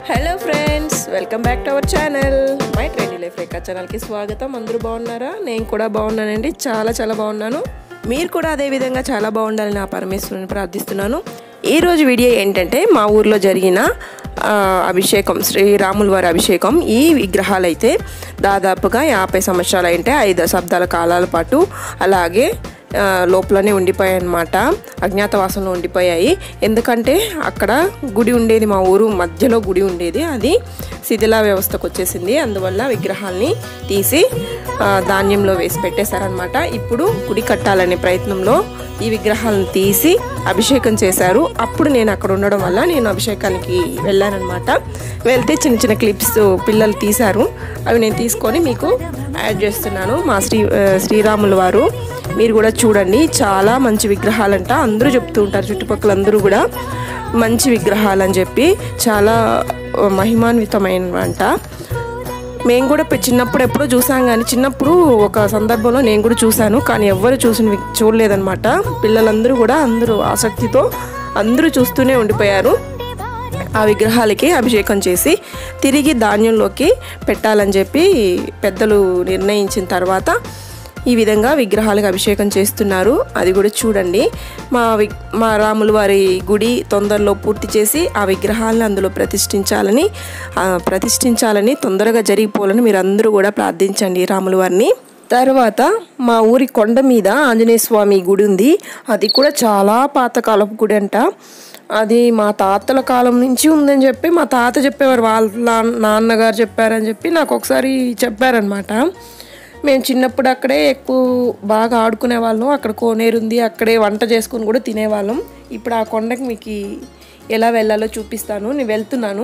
hello friends welcome back to our channel my trendy life Rekha ఛానల్కి స్వాగతం అందరూ బాగున్నారా నేను కూడా బాగున్నానండి చాలా చాలా బాగున్నాను మీరు కూడా అదే విధంగా చాలా బాగుండాలని నా పరమేశ్వరుని ప్రార్థిస్తున్నాను ఈరోజు వీడియో ఏంటంటే మా ఊర్లో జరిగిన ఆ, అభిషేకం శ్రీరాముల వారి అభిషేకం ఈ విగ్రహాలు అయితే దాదాపుగా యాభై సంవత్సరాలు అంటే ఐదు శబ్దాల కాలాల పాటు అలాగే ఆ, లోపలనే ఉండిపోయాయి అనమాట అజ్ఞాతవాసంలో ఉండిపోయాయి ఎందుకంటే అక్కడ గుడి ఉండేది మా ఊరు మధ్యలో గుడి ఉండేది అది శిథిలా వ్యవస్థకు వచ్చేసింది అందువల్ల విగ్రహాల్ని తీసి ఆ, ధాన్యంలో వేసి పెట్టేశారనమాట ఇప్పుడు గుడి కట్టాలనే ప్రయత్నంలో ఈ విగ్రహాలను తీసి అభిషేకం చేశారు అప్పుడు నేను అక్కడ ఉండడం వల్ల నేను అభిషేకానికి వెళ్ళానమాట వెళ్తే చిన్న చిన్న క్లిప్స్ పిల్లలు తీశారు అవి నేను తీసుకొని మీకు యాడ్ చేస్తున్నాను మా శ్రీ ఆ, శ్రీరాముల వారు మీరు కూడా చూడండి చాలా మంచి విగ్రహాలంట అందరూ చెప్తూ ఉంటారు చుట్టుపక్కల అందరూ కూడా మంచి విగ్రహాలు అని చెప్పి చాలా ఆ, మహిమాన్వితమైనవంట మేము కూడా పె- చిన్నప్పుడు ఎప్పుడో చూసాం కానీ చిన్నప్పుడు ఒక సందర్భంలో నేను కూడా చూశాను కానీ ఎవ్వరు చూసిన వి- చూడలేదన్నమాట పిల్లలందరూ కూడా అందరూ ఆసక్తితో అందరూ చూస్తూనే ఉండిపోయారు ఆ విగ్రహాలకి అభిషేకం చేసి తిరిగి ధాన్యంలోకి పెట్టాలని చెప్పి పెద్దలు నిర్ణయించిన తర్వాత ఈ విధంగా విగ్రహాలకు అభిషేకం చేస్తున్నారు అది కూడా చూడండి మా వి మా రాముల వారి గుడి తొందరలో పూర్తి చేసి ఆ విగ్రహాలను అందులో ప్రతిష్ఠించాలని ఆ, ప్రతిష్ఠించాలని తొందరగా జరిగిపోవాలని మీరు అందరూ కూడా ప్రార్థించండి రాముల వారిని తర్వాత మా ఊరి కొండ మీద ఆంజనేయ స్వామి గుడి ఉంది అది కూడా చాలా పాతకాలపు గుడి అంట అది మా తాతల కాలం నుంచి ఉందని చెప్పి మా తాత చెప్పేవారు వాళ్ళ నాన్నగారు చెప్పారని చెప్పి నాకు ఒకసారి చెప్పారనమాట మేము చిన్నప్పుడు అక్కడే ఎక్కువ బాగా ఆడుకునే వాళ్ళం అక్కడ కోనేరు ఉంది అక్కడే వంట చేసుకుని కూడా తినేవాళ్ళం ఇప్పుడు ఆ కొండకి మీకు ఎలా వెళ్ళాలో చూపిస్తాను నేను వెళ్తున్నాను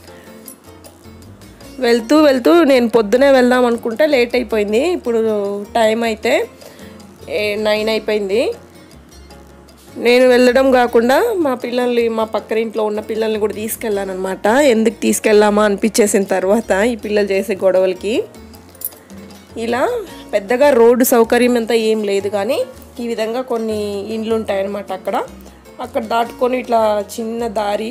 వెళ్తూ వెళ్తూ నేను పొద్దునే వెళ్దాం అనుకుంటే లేట్ అయిపోయింది ఇప్పుడు టైం అయితే నైన్ అయిపోయింది నేను వెళ్ళడం కాకుండా మా పిల్లల్ని మా పక్కరింట్లో ఉన్న పిల్లల్ని కూడా తీసుకెళ్ళాను అనమాట ఎందుకు తీసుకెళ్ళామా అనిపించేసిన తర్వాత ఈ పిల్లలు చేసే గొడవలకి ఇలా పెద్దగా రోడ్డు సౌకర్యం అంతా ఏం లేదు కానీ ఈ విధంగా కొన్ని ఇండ్లు ఉంటాయన్నమాట అక్కడ అక్కడ దాటుకొని ఇట్లా చిన్న దారి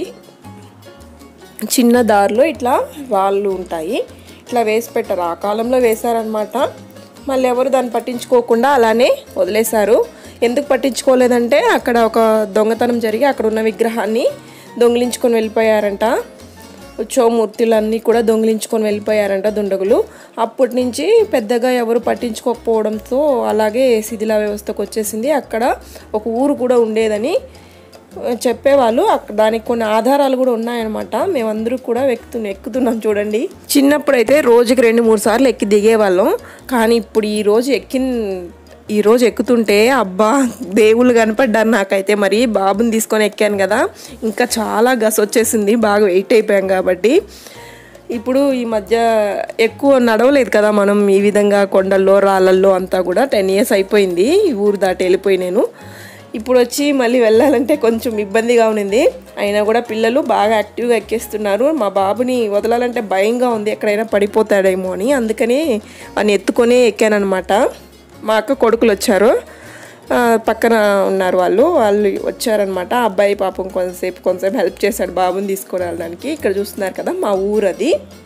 చిన్న దారిలో ఇట్లా రాళ్ళు ఉంటాయి ఇట్లా వేసి పెట్టారు ఆ కాలంలో వేశారనమాట మళ్ళీ ఎవరు దాన్ని పట్టించుకోకుండా అలానే వదిలేశారు ఎందుకు పట్టించుకోలేదంటే అక్కడ ఒక దొంగతనం జరిగి అక్కడ ఉన్న విగ్రహాన్ని దొంగిలించుకొని వెళ్ళిపోయారంట ఉత్సవమూర్తులన్నీ కూడా దొంగిలించుకొని వెళ్ళిపోయారంట దుండగులు అప్పటి నుంచి పెద్దగా ఎవరు పట్టించుకోకపోవడంతో అలాగే శిథిలా వ్యవస్థకు వచ్చేసింది అక్కడ ఒక ఊరు కూడా ఉండేదని చెప్పేవాళ్ళు అక్కడ దానికి కొన్ని ఆధారాలు కూడా ఉన్నాయన్నమాట మేమందరూ కూడా ఎక్కుతు ఎక్కుతున్నాం చూడండి చిన్నప్పుడు అయితే రోజుకి రెండు మూడు సార్లు ఎక్కి దిగేవాళ్ళం కానీ ఇప్పుడు ఈ రోజు ఎక్కిన ఈ రోజు ఎక్కుతుంటే అబ్బా దేవుళ్ళు కనపడ్డారు నాకైతే మరి బాబుని తీసుకొని ఎక్కాను కదా ఇంకా చాలా గస్ వచ్చేసింది బాగా వెయిట్ అయిపోయాం కాబట్టి ఇప్పుడు ఈ మధ్య ఎక్కువ నడవలేదు కదా మనం ఈ విధంగా కొండల్లో రాళ్ళల్లో అంతా కూడా టెన్ ఇయర్స్ అయిపోయింది ఈ ఊరు దాటి వెళ్ళిపోయి నేను ఇప్పుడు వచ్చి మళ్ళీ వెళ్ళాలంటే కొంచెం ఇబ్బందిగా ఉన్నింది అయినా కూడా పిల్లలు బాగా యాక్టివ్గా ఎక్కేస్తున్నారు మా బాబుని వదలాలంటే భయంగా ఉంది ఎక్కడైనా పడిపోతాడేమో అని అందుకని వాడిని ఎత్తుకొని ఎక్కానమాట మా అక్క కొడుకులు వచ్చారు ఆ, పక్కన ఉన్నారు వాళ్ళు వాళ్ళు వచ్చారనమాట ఆ అబ్బాయి పాపం కొంతసేపు కొంతసేపు హెల్ప్ చేశాడు బాబుని తీసుకొని వెళ్ళడానికి ఇక్కడ చూస్తున్నారు కదా మా ఊరు అది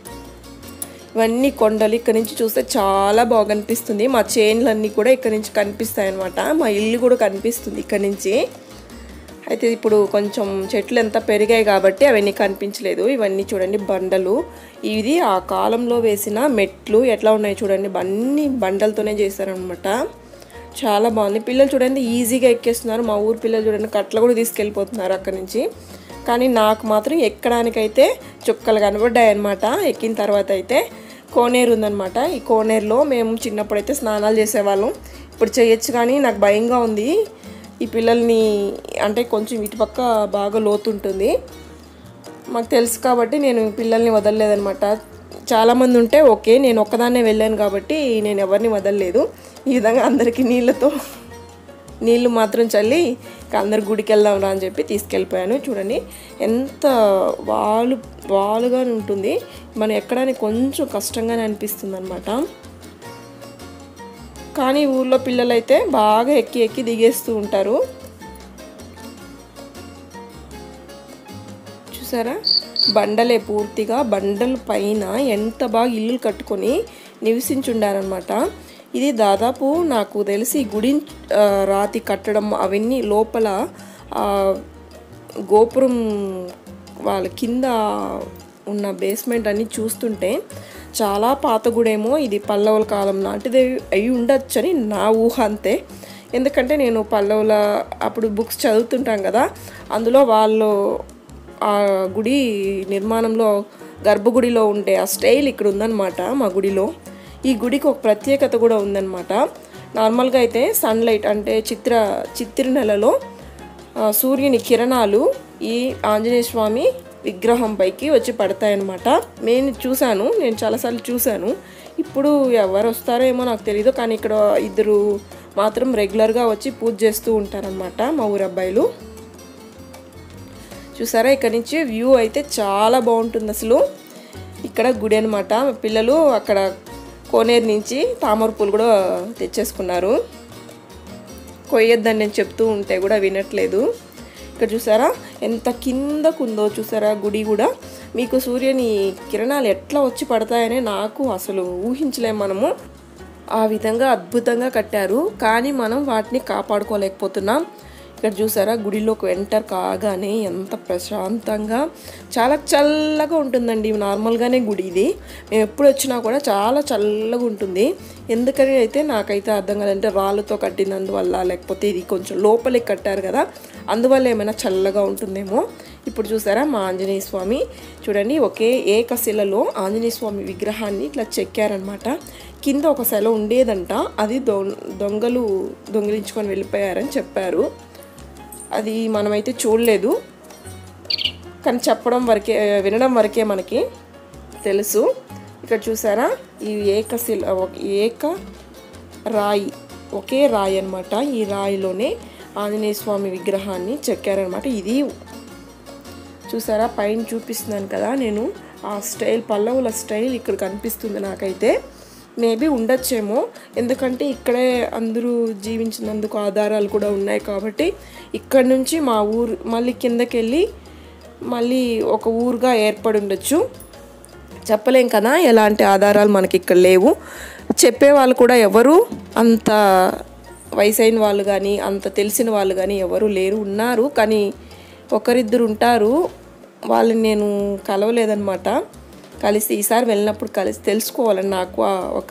ఇవన్నీ కొండలు ఇక్కడ నుంచి చూస్తే చాలా బాగా కనిపిస్తుంది మా చైన్లన్నీ కూడా ఇక్కడ నుంచి కనిపిస్తాయి అనమాట మా ఇల్లు కూడా కనిపిస్తుంది ఇక్కడ నుంచి అయితే ఇప్పుడు కొంచెం చెట్లు ఎంత పెరిగాయి కాబట్టి అవన్నీ కనిపించలేదు ఇవన్నీ చూడండి బండలు ఇది ఆ కాలంలో వేసిన మెట్లు ఎట్లా ఉన్నాయి చూడండి అన్ని బండలతోనే చేశారనమాట చాలా బాగుంది పిల్లలు చూడండి ఈజీగా ఎక్కేస్తున్నారు మా ఊరు పిల్లలు చూడండి కట్ల కూడా తీసుకెళ్ళిపోతున్నారు అక్కడి నుంచి కానీ నాకు మాత్రం ఎక్కడానికైతే చుక్కలు కనబడ్డాయి అనమాట ఎక్కిన తర్వాత అయితే కోనేరు ఉందన్నమాట ఈ కోనేరులో మేము చిన్నప్పుడు అయితే స్నానాలు చేసేవాళ్ళం ఇప్పుడు చేయొచ్చు కానీ నాకు భయంగా ఉంది ఈ పిల్లల్ని అంటే కొంచెం ఇటుపక్క బాగా లోతుంటుంది మాకు తెలుసు కాబట్టి నేను పిల్లల్ని వదలలేదనమాట చాలామంది ఉంటే ఓకే నేను ఒక్కదాన్నే వెళ్ళాను కాబట్టి నేను ఎవరిని వదలలేదు ఈ విధంగా అందరికీ నీళ్ళతో నీళ్ళు మాత్రం చల్లి ఇక అందరు గుడికి వెళ్దాం రా అని చెప్పి తీసుకెళ్ళిపోయాను చూడండి ఎంత వాలు వాలుగా ఉంటుంది మనం ఎక్కడానికి కొంచెం కష్టంగానే అనిపిస్తుంది అనమాట కానీ ఊర్లో పిల్లలైతే బాగా ఎక్కి ఎక్కి దిగేస్తూ ఉంటారు చూసారు చూసారా బండలే పూర్తిగా బండల పైన ఎంత బాగా ఇల్లు కట్టుకొని నివసించుండారనమాట ఇది దాదాపు నాకు తెలిసి గుడి ఆ, రాతి కట్టడం అవన్నీ లోపల ఆ, గోపురం వాళ్ళ కింద ఉన్న బేస్మెంట్ అన్ని చూస్తుంటే చాలా పాత గుడేమో ఇది పల్లవుల కాలం నాటిది అయి ఉండొచ్చని నా ఊహ అంతే ఎందుకంటే నేను పల్లవుల అప్పుడు బుక్స్ చదువుతుంటాం కదా అందులో వాళ్ళు ఆ గుడి నిర్మాణంలో గర్భగుడిలో ఉండే ఆ స్టైల్ ఇక్కడ ఉందన్నమాట మా గుడిలో ఈ గుడికి ఒక ప్రత్యేకత కూడా ఉందన్నమాట నార్మల్గా అయితే సన్లైట్ అంటే చిత్ర చిత్ర నెలలో ఆ, సూర్యుని కిరణాలు ఈ ఆంజనేయ స్వామి విగ్రహం పైకి వచ్చి పడతాయన్నమాట నేను చూశాను నేను చాలాసార్లు చూశాను ఇప్పుడు ఎవరు వస్తారో ఏమో నాకు తెలియదు కానీ ఇక్కడ ఇద్దరు మాత్రం రెగ్యులర్గా వచ్చి పూజ చేస్తూ ఉంటారనమాట మా ఊరు అబ్బాయిలు చూసారా ఇక్కడ నుంచి వ్యూ అయితే చాలా బాగుంటుంది అసలు ఇక్కడ గుడి అనమాట పిల్లలు అక్కడ కోనేరు నుంచి తామర పూలు కూడా తెచ్చేసుకున్నారు కొయ్యొద్దని నేను చెప్తూ ఉంటే కూడా వినట్లేదు ఇక్కడ చూసారా ఎంత కిందకు ఉందో చూసారా గుడి కూడా మీకు సూర్యుని కిరణాలు ఎట్లా వచ్చి పడతాయని నాకు అసలు ఊహించలేం మనము ఆ విధంగా అద్భుతంగా కట్టారు కానీ మనం వాటిని కాపాడుకోలేకపోతున్నాం ఇక్కడ చూసారా గుడిలోకి ఎంటర్ కాగానే ఎంత ప్రశాంతంగా చాలా చల్లగా ఉంటుందండి నార్మల్గానే గుడి ఇది మేము ఎప్పుడు వచ్చినా కూడా చాలా చల్లగా ఉంటుంది ఎందుకని అయితే నాకైతే అర్థం కాదంటే రాళ్ళతో కట్టినందువల్ల లేకపోతే ఇది కొంచెం లోపలికి కట్టారు కదా అందువల్ల ఏమైనా చల్లగా ఉంటుందేమో ఇప్పుడు చూసారా మా ఆంజనేయ స్వామి చూడండి ఒకే ఏకశిలలో ఆంజనేయ స్వామి విగ్రహాన్ని ఇట్లా చెక్కారనమాట కింద ఒక శిల ఉండేదంట అది దొ దొంగలు దొంగిలించుకొని వెళ్ళిపోయారని చెప్పారు అది మనమైతే చూడలేదు కానీ చెప్పడం వరకే వినడం వరకే మనకి తెలుసు ఇక్కడ చూసారా ఈ ఏకశిల ఒక- ఏక రాయి ఒకే రాయి అన్నమాట ఈ రాయిలోనే ఆంజనేయ స్వామి విగ్రహాన్ని చెక్కారనమాట ఇది చూసారా పైన చూపిస్తున్నాను కదా నేను ఆ స్టైల్ పల్లవుల స్టైల్ ఇక్కడ కనిపిస్తుంది నాకైతే మేబీ ఉండొచ్చేమో ఎందుకంటే ఇక్కడే అందరూ జీవించినందుకు ఆధారాలు కూడా ఉన్నాయి కాబట్టి ఇక్కడ నుంచి మా ఊరు మళ్ళీ కిందకి వెళ్ళి మళ్ళీ ఒక ఊరుగా ఏర్పడి ఉండొచ్చు చెప్పలేం కదా ఎలాంటి ఆధారాలు మనకి ఇక్కడ లేవు చెప్పే వాళ్ళు కూడా ఎవరు అంత వయసైన వాళ్ళు కానీ అంత తెలిసిన వాళ్ళు కానీ ఎవరు లేరు ఉన్నారు కానీ ఒకరిద్దరు ఉంటారు వాళ్ళని నేను కలవలేదన్నమాట కలిసి ఈసారి వెళ్ళినప్పుడు కలిసి తెలుసుకోవాలని నాకు ఆ ఒక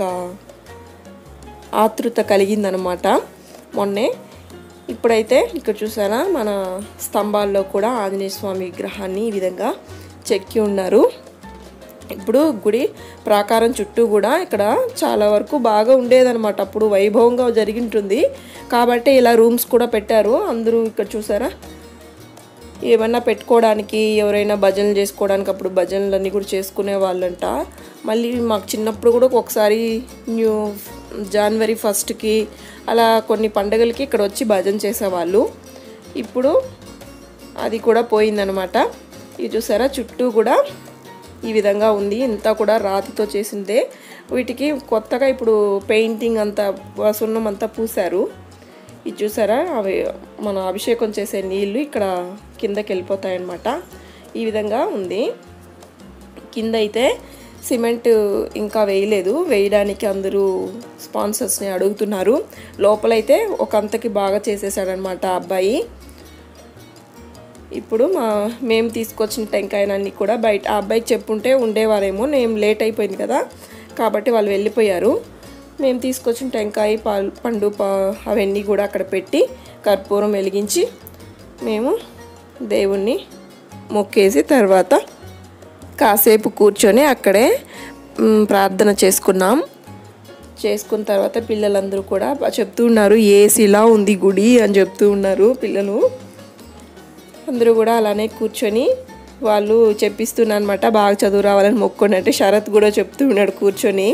ఆతృత కలిగిందనమాట మొన్నే ఇప్పుడైతే ఇక్కడ చూసారా మన స్తంభాల్లో కూడా ఆంజనేయ స్వామి విగ్రహాన్ని ఈ విధంగా చెక్కి ఉన్నారు ఇప్పుడు గుడి ప్రాకారం చుట్టూ కూడా ఇక్కడ చాలా వరకు బాగా ఉండేదన్నమాట అప్పుడు వైభవంగా జరిగింటుంది కాబట్టి ఇలా రూమ్స్ కూడా పెట్టారు అందరూ ఇక్కడ చూసారా ఏమన్నా పెట్టుకోవడానికి ఎవరైనా భజనలు చేసుకోవడానికి అప్పుడు భజనలన్నీ కూడా చేసుకునే వాళ్ళంట మళ్ళీ మాకు చిన్నప్పుడు కూడా ఒకసారి న్యూ జనవరి ఫస్ట్కి అలా కొన్ని పండగలకి ఇక్కడ వచ్చి భజన చేసేవాళ్ళు ఇప్పుడు అది కూడా పోయిందనమాట ఇది చూసారా చుట్టూ కూడా ఈ విధంగా ఉంది ఇంతా కూడా రాతితో చేసిందే వీటికి కొత్తగా ఇప్పుడు పెయింటింగ్ అంతా సున్నం అంతా పూసారు ఇది చూసారా అవి మన అభిషేకం చేసే నీళ్ళు ఇక్కడ కిందకి వెళ్ళిపోతాయన్నమాట ఈ విధంగా ఉంది కింద అయితే సిమెంట్ ఇంకా వేయలేదు వేయడానికి అందరూ స్పాన్సర్స్ని అడుగుతున్నారు లోపలైతే ఒక అంతకి బాగా చేసేసాడనమాట ఆ అబ్బాయి ఇప్పుడు మా మేము తీసుకొచ్చిన టెంకాయలన్నీ కూడా బయట ఆ అబ్బాయికి చెప్పుంటే ఉండేవారేమో నేను లేట్ అయిపోయింది కదా కాబట్టి వాళ్ళు వెళ్ళిపోయారు మేము తీసుకొచ్చిన టెంకాయ పాలు పండు పా అవన్నీ కూడా అక్కడ పెట్టి కర్పూరం వెలిగించి మేము దేవుణ్ణి మొక్కేసి తర్వాత కాసేపు కూర్చొని అక్కడే మ్, ప్రార్థన చేసుకున్నాం చేసుకున్న తర్వాత పిల్లలందరూ కూడా బా- చెప్తూ ఉన్నారు ఏసీలా ఉంది గుడి అని చెప్తూ ఉన్నారు పిల్లలు అందరూ కూడా అలానే కూర్చొని వాళ్ళు చెప్పిస్తున్నారు అనమాట బాగా చదువు రావాలని మొక్కోండి అంటే శరత్ కూడా చెప్తూ ఉన్నాడు కూర్చొని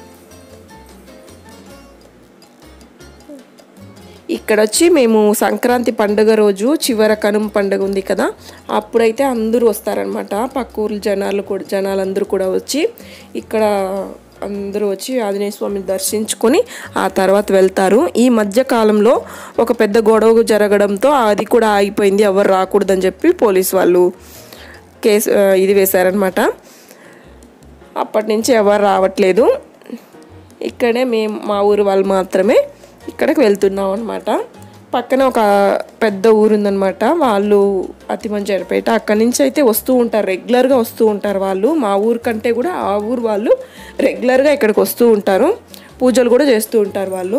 ఇక్కడ వచ్చి మేము సంక్రాంతి పండుగ రోజు చివర కనుమ పండుగ ఉంది కదా అప్పుడైతే అందరూ వస్తారనమాట పక్క ఊర్ల జనాలు కూడా జనాలందరూ కూడా వచ్చి ఇక్కడ అందరూ వచ్చి ఆంజనేయ స్వామిని దర్శించుకొని ఆ తర్వాత వెళ్తారు ఈ మధ్య కాలంలో ఒక పెద్ద గొడవ జరగడంతో అది కూడా ఆగిపోయింది ఎవరు రాకూడదని చెప్పి పోలీస్ వాళ్ళు కేసు ఆ, ఇది వేశారనమాట అప్పటి నుంచి ఎవరు రావట్లేదు ఇక్కడే మేము మా ఊరు వాళ్ళు మాత్రమే ఇక్కడికి వెళ్తున్నాం అనమాట పక్కన ఒక పెద్ద ఊరు ఉందన్నమాట వాళ్ళు అతిమంజరపేట అక్కడి నుంచి అయితే వస్తూ ఉంటారు రెగ్యులర్గా వస్తూ ఉంటారు వాళ్ళు మా ఊరు కంటే కూడా ఆ ఊరు వాళ్ళు రెగ్యులర్గా ఇక్కడికి వస్తూ ఉంటారు పూజలు కూడా చేస్తూ ఉంటారు వాళ్ళు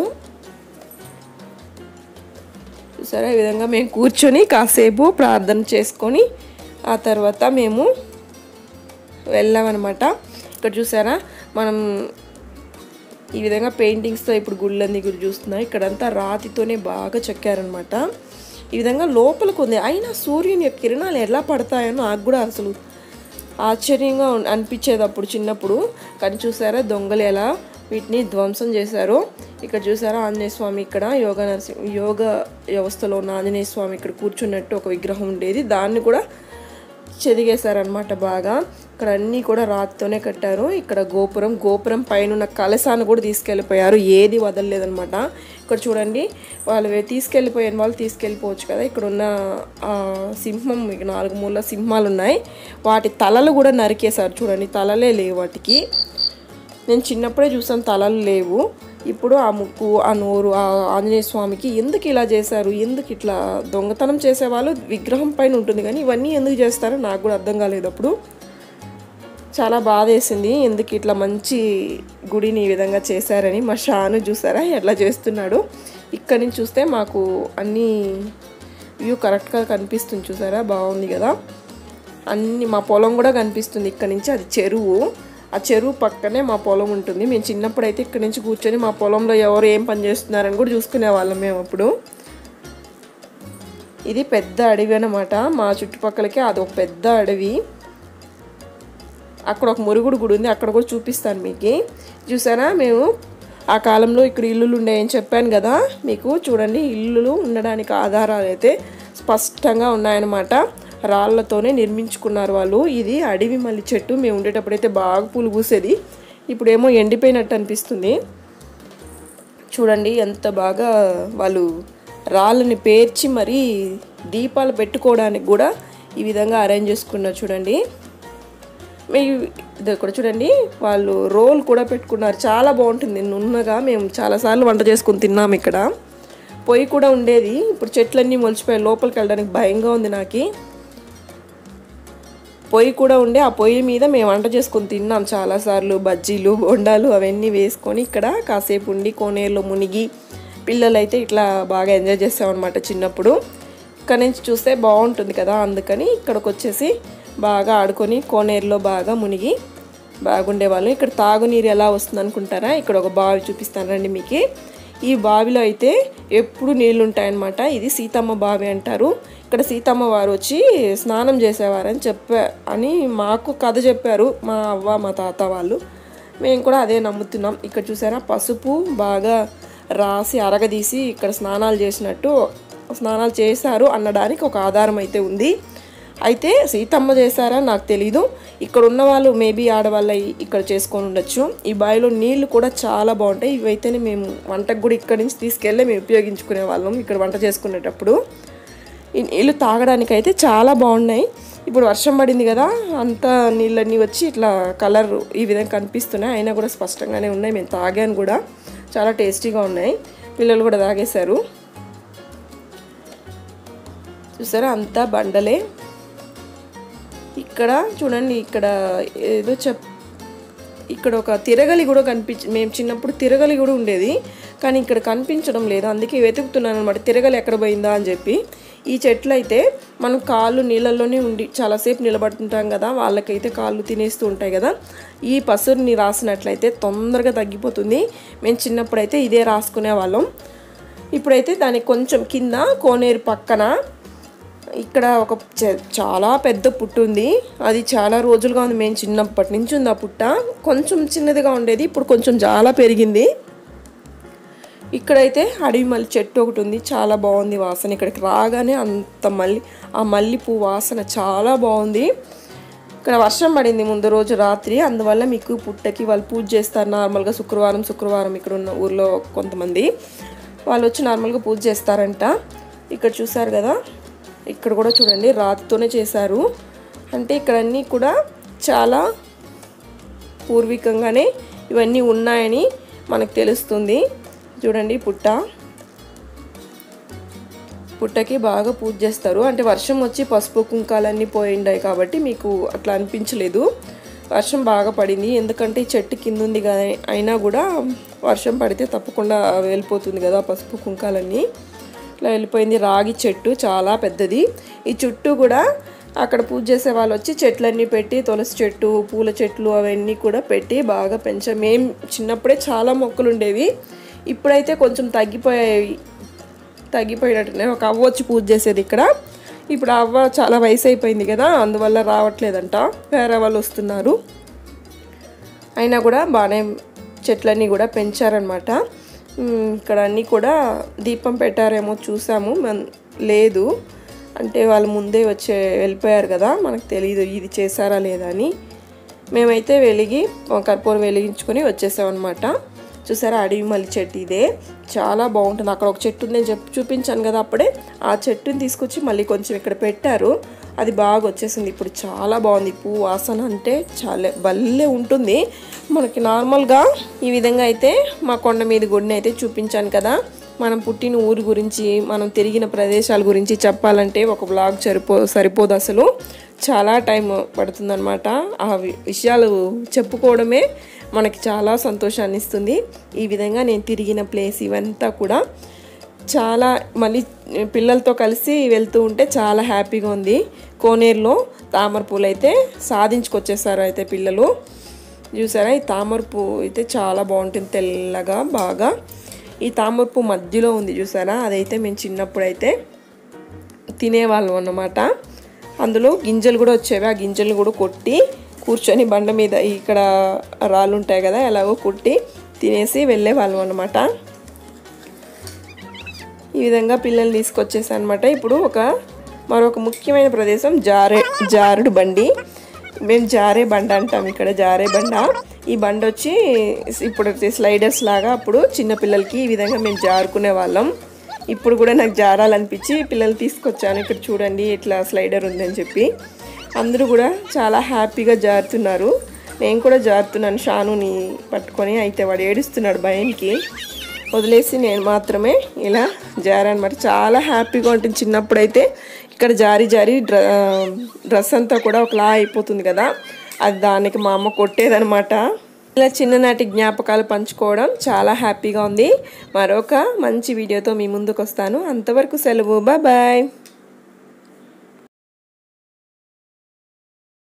సరే ఈ విధంగా మేము కూర్చొని కాసేపు ప్రార్థన చేసుకొని ఆ తర్వాత మేము వెళ్ళామన్నమాట ఇక్కడ చూసారా మనం ఈ విధంగా పెయింటింగ్స్తో ఇప్పుడు గుళ్ళన్నీ కూడా చూస్తున్నాం ఇక్కడంతా రాతితోనే బాగా చెక్కారనమాట ఈ విధంగా లోపలికి ఉంది అయినా సూర్యుని యొక్క కిరణాలు ఎలా పడతాయో నాకు కూడా అసలు ఆశ్చర్యంగా ఉన్- అనిపించేది అప్పుడు చిన్నప్పుడు కానీ చూసారా దొంగలు ఎలా వీటిని ధ్వంసం చేశారు ఇక్కడ చూసారా ఆంజనేయ స్వామి ఇక్కడ యోగా నరసింహ యోగ వ్యవస్థలో ఉన్న ఆంజనేయ స్వామి ఇక్కడ కూర్చున్నట్టు ఒక విగ్రహం ఉండేది దాన్ని కూడా చెదిగేశారనమాట బాగా ఇక్కడ అన్నీ కూడా రాతితోనే కట్టారు ఇక్కడ గోపురం గోపురం పైన ఉన్న కలశాన్ని కూడా తీసుకెళ్ళిపోయారు ఏది వదలలేదనమాట ఇక్కడ చూడండి వాళ్ళు వే- తీసుకెళ్ళిపోయిన వాళ్ళు తీసుకెళ్ళిపోవచ్చు కదా ఇక్కడ ఉన్న ఆ, సింహం మీకు నాలుగు మూల సింహాలు ఉన్నాయి వాటి తలలు కూడా నరికేశారు చూడండి తలలే లేవు వాటికి నేను చిన్నప్పుడే చూసాను తలలు లేవు ఇప్పుడు ఆ ముక్కు ఆ నోరు ఆ ఆంజనేయ స్వామికి ఎందుకు ఇలా చేశారు ఎందుకు ఇట్లా దొంగతనం చేసేవాళ్ళు విగ్రహం పైన ఉంటుంది కానీ ఇవన్నీ ఎందుకు చేస్తారో నాకు కూడా అర్థం కాలేదు అప్పుడు చాలా బాధ వేసింది ఎందుకు ఇట్లా మంచి గుడిని ఈ విధంగా చేశారని మా షాను చూసారా ఎట్లా చేస్తున్నాడు ఇక్కడి నుంచి చూస్తే మాకు అన్నీ వ్యూ కరెక్ట్గా కనిపిస్తుంది చూసారా బాగుంది కదా అన్ని మా పొలం కూడా కనిపిస్తుంది ఇక్కడ నుంచి అది చెరువు ఆ చెరువు పక్కనే మా పొలం ఉంటుంది మేము చిన్నప్పుడు అయితే ఇక్కడ నుంచి కూర్చొని మా పొలంలో ఎవరు ఏం పని చేస్తున్నారని కూడా చూసుకునే వాళ్ళం మేము అప్పుడు ఇది పెద్ద అడవి అన్నమాట మా చుట్టుపక్కలకి అది ఒక పెద్ద అడవి అక్కడ ఒక మురుగుడు గుడి ఉంది అక్కడ కూడా చూపిస్తాను మీకు చూసారా మేము ఆ కాలంలో ఇక్కడ ఇల్లులు ఉండేయని చెప్పాను కదా మీకు చూడండి ఇల్లులు ఉండడానికి ఆధారాలు అయితే స్పష్టంగా ఉన్నాయన్నమాట రాళ్లతోనే నిర్మించుకున్నారు వాళ్ళు ఇది అడవి మల్లి చెట్టు మేము ఉండేటప్పుడైతే బాగా పూలు పూసేది ఇప్పుడేమో ఎండిపోయినట్టు అనిపిస్తుంది చూడండి ఎంత బాగా వాళ్ళు రాళ్ళని పేర్చి మరీ దీపాలు పెట్టుకోవడానికి కూడా ఈ విధంగా అరేంజ్ చేసుకున్నారు చూడండి మీ ఇది ఇక్కడ చూడండి వాళ్ళు రోల్ కూడా పెట్టుకున్నారు చాలా బాగుంటుంది నున్నగా మేము చాలాసార్లు వంట చేసుకుని తిన్నాం ఇక్కడ పొయ్యి కూడా ఉండేది ఇప్పుడు చెట్లన్నీ మొలిచిపోయాయి లోపలికి వెళ్ళడానికి భయంగా ఉంది నాకు పొయ్యి కూడా ఉండే ఆ పొయ్యి మీద మేము వంట చేసుకొని తిన్నాం చాలాసార్లు బజ్జీలు బొండాలు అవన్నీ వేసుకొని ఇక్కడ కాసేపు ఉండి కోనేరులో మునిగి పిల్లలైతే ఇట్లా బాగా ఎంజాయ్ చేస్తామన్నమాట చిన్నప్పుడు ఇక్కడ నుంచి చూస్తే బాగుంటుంది కదా అందుకని ఇక్కడికి వచ్చేసి బాగా ఆడుకొని కోనేరులో బాగా మునిగి బాగుండేవాళ్ళం ఇక్కడ తాగునీరు ఎలా వస్తుంది అనుకుంటారా ఇక్కడ ఒక బావి చూపిస్తాను రండి మీకు ఈ బావిలో అయితే ఎప్పుడు నీళ్ళు ఉంటాయన్నమాట ఇది సీతమ్మ బావి అంటారు ఇక్కడ సీతమ్మ వారు వచ్చి స్నానం చేసేవారని చెప్పా అని మాకు కథ చెప్పారు మా అవ్వ మా తాత వాళ్ళు మేము కూడా అదే నమ్ముతున్నాం ఇక్కడ చూసారా పసుపు బాగా రాసి అరగదీసి ఇక్కడ స్నానాలు చేసినట్టు స్నానాలు చేశారు అనడానికి ఒక ఆధారం అయితే ఉంది అయితే సీతమ్మ చేశారా నాకు తెలీదు ఇక్కడ ఉన్న వాళ్ళు మేబీ ఆడవాళ్ళ ఇక్కడ చేసుకొని ఉండొచ్చు ఈ బావిలో నీళ్లు కూడా చాలా బాగుంటాయి ఇవైతేనే మేము వంటకు కూడా ఇక్కడి నుంచి తీసుకెళ్ళి మేము ఉపయోగించుకునే వాళ్ళం ఇక్కడ వంట చేసుకునేటప్పుడు ఈ నీళ్ళు తాగడానికి అయితే చాలా బాగున్నాయి ఇప్పుడు వర్షం పడింది కదా అంత నీళ్ళన్నీ వచ్చి ఇట్లా కలర్ ఈ విధంగా కనిపిస్తున్నాయి అయినా కూడా స్పష్టంగానే ఉన్నాయి మేము తాగాను కూడా చాలా టేస్టీగా ఉన్నాయి పిల్లలు కూడా తాగేశారు చూసారా అంతా బండలే ఇక్కడ చూడండి ఇక్కడ ఏదో చెప్ ఇక్కడ ఒక తిరగలి కూడా కనిపించి మేము చిన్నప్పుడు తిరగలి కూడా ఉండేది కానీ ఇక్కడ కనిపించడం లేదు అందుకే వెతుకుతున్నాను అనమాట తిరగలి ఎక్కడ పోయిందా అని చెప్పి ఈ చెట్లు అయితే మనం కాళ్ళు నీళ్ళల్లోనే ఉండి చాలాసేపు నిలబడుతుంటాం కదా వాళ్ళకైతే కాళ్ళు తినేస్తూ ఉంటాయి కదా ఈ పసురుని రాసినట్లయితే తొందరగా తగ్గిపోతుంది మేము చిన్నప్పుడైతే ఇదే రాసుకునే వాళ్ళం ఇప్పుడైతే దానికి కొంచెం కింద కోనేరు పక్కన ఇక్కడ ఒక చ- చాలా పెద్ద పుట్టు ఉంది అది చాలా రోజులుగా ఉంది మేము చిన్నప్పటి నుంచి ఉంది ఆ పుట్ట కొంచెం చిన్నదిగా ఉండేది ఇప్పుడు కొంచెం చాలా పెరిగింది ఇక్కడైతే అడవి మల్లి చెట్టు ఒకటి ఉంది చాలా బాగుంది వాసన ఇక్కడికి రాగానే అంత మల్లి ఆ మల్లి పువ్వు వాసన చాలా బాగుంది ఇక్కడ వర్షం పడింది ముందు రోజు రాత్రి అందువల్ల మీకు పుట్టకి వాళ్ళు పూజ చేస్తారు నార్మల్గా శుక్రవారం శుక్రవారం ఇక్కడ ఉన్న ఊర్లో కొంతమంది వాళ్ళు వచ్చి నార్మల్గా పూజ చేస్తారంట ఇక్కడ చూసారు కదా ఇక్కడ కూడా చూడండి రాతితోనే చేశారు అంటే ఇక్కడ అన్నీ కూడా చాలా పూర్వీకంగానే ఇవన్నీ ఉన్నాయని మనకు తెలుస్తుంది చూడండి పుట్ట పుట్టకి బాగా పూజ చేస్తారు అంటే వర్షం వచ్చి పసుపు కుంకాలన్నీ పోయిండాయి కాబట్టి మీకు అట్లా అనిపించలేదు వర్షం బాగా పడింది ఎందుకంటే ఈ చెట్టు కింద ఉంది కదా అయినా కూడా వర్షం పడితే తప్పకుండా వెళ్ళిపోతుంది కదా పసుపు కుంకాలన్నీ ఇట్లా వెళ్ళిపోయింది రాగి చెట్టు చాలా పెద్దది ఈ చుట్టూ కూడా అక్కడ పూజ చేసే వాళ్ళు వచ్చి చెట్లన్నీ పెట్టి తులసి చెట్టు పూల చెట్లు అవన్నీ కూడా పెట్టి బాగా పెంచాం మేము చిన్నప్పుడే చాలా మొక్కలు ఉండేవి ఇప్పుడైతే కొంచెం తగ్గిపోయాయి తగ్గిపోయినట్టునే ఒక అవ్వ వచ్చి పూజ చేసేది ఇక్కడ ఇప్పుడు ఆ అవ్వ చాలా వయసు అయిపోయింది కదా అందువల్ల రావట్లేదంట వేరే వాళ్ళు వస్తున్నారు అయినా కూడా బాగానే చెట్లన్నీ కూడా పెంచారనమాట ఉమ్, ఇక్కడ అన్నీ కూడా దీపం పెట్టారేమో చూసాము మన్- లేదు అంటే వాళ్ళు ముందే వచ్చే వెళ్ళిపోయారు కదా మనకు తెలియదు ఇది చేశారా లేదా అని మేమైతే వెలిగి కర్పూరం వెలిగించుకొని వచ్చేసాం అనమాట చూసారా అడవి మల్లి చెట్టు ఇదే చాలా బాగుంటుంది అక్కడ ఒక చెట్టు ఉంది నేను చెప్పి చూపించాను కదా అప్పుడే ఆ చెట్టుని తీసుకొచ్చి మళ్ళీ కొంచెం ఇక్కడ పెట్టారు అది బాగా వచ్చేసింది ఇప్పుడు చాలా బాగుంది పువ్వు వాసన అంటే చాలా భలే ఉంటుంది మనకి నార్మల్గా ఈ విధంగా అయితే మా కొండ మీద గుడిని అయితే చూపించాను కదా మనం పుట్టిన ఊరు గురించి మనం తిరిగిన ప్రదేశాల గురించి చెప్పాలంటే ఒక బ్లాగ్ సరిపో సరిపోదు అసలు చాలా టైం పడుతుందన్నమాట ఆ వి- విషయాలు చెప్పుకోవడమే మనకి చాలా సంతోషాన్ని ఇస్తుంది ఈ విధంగా నేను తిరిగిన ప్లేస్ ఇవంతా కూడా చాలా మళ్ళీ పిల్లలతో కలిసి వెళ్తూ ఉంటే చాలా హ్యాపీగా ఉంది కోనేరులో తామర పూలు అయితే సాధించుకొచ్చేసారు అయితే పిల్లలు చూసారా ఈ తామర పువ్వు అయితే చాలా బాగుంటుంది తెల్లగా బాగా ఈ తామర పువ్వు మధ్యలో ఉంది చూసారా అదైతే మేము చిన్నప్పుడు అయితే తినేవాళ్ళం అన్నమాట అందులో గింజలు కూడా వచ్చేవి ఆ గింజలు కూడా కొట్టి కూర్చొని బండ మీద ఇక్కడ రాళ్ళు ఉంటాయి కదా ఎలాగో కొట్టి తినేసి వెళ్ళేవాళ్ళం అనమాట ఈ విధంగా పిల్లల్ని తీసుకొచ్చేసా అనమాట ఇప్పుడు ఒక మరొక ముఖ్యమైన ప్రదేశం జారే జారుడు బండి మేము జారే బండ అంటాం ఇక్కడ జారే బండ ఈ బండ వచ్చి ఇప్పుడు వచ్చే స్లైడర్స్ లాగా అప్పుడు చిన్నపిల్లలకి ఈ విధంగా మేము జారుకునే వాళ్ళం ఇప్పుడు కూడా నాకు జారాలనిపించి పిల్లలు తీసుకొచ్చాను ఇక్కడ చూడండి ఇట్లా స్లైడర్ ఉందని చెప్పి అందరూ కూడా చాలా హ్యాపీగా జారుతున్నారు నేను కూడా జారుతున్నాను షానుని పట్టుకొని అయితే వాడు ఏడుస్తున్నాడు భయానికి వదిలేసి నేను మాత్రమే ఇలా జారనమాట చాలా హ్యాపీగా ఉంటుంది చిన్నప్పుడైతే ఇక్కడ జారి జారి డ్ర డ్రెస్ అంతా కూడా ఒకలా అయిపోతుంది కదా అది దానికి మా అమ్మ కొట్టేదనమాట ఇలా చిన్ననాటి జ్ఞాపకాలు పంచుకోవడం చాలా హ్యాపీగా ఉంది మరొక మంచి వీడియోతో మీ ముందుకు వస్తాను అంతవరకు సెలవు బాయ్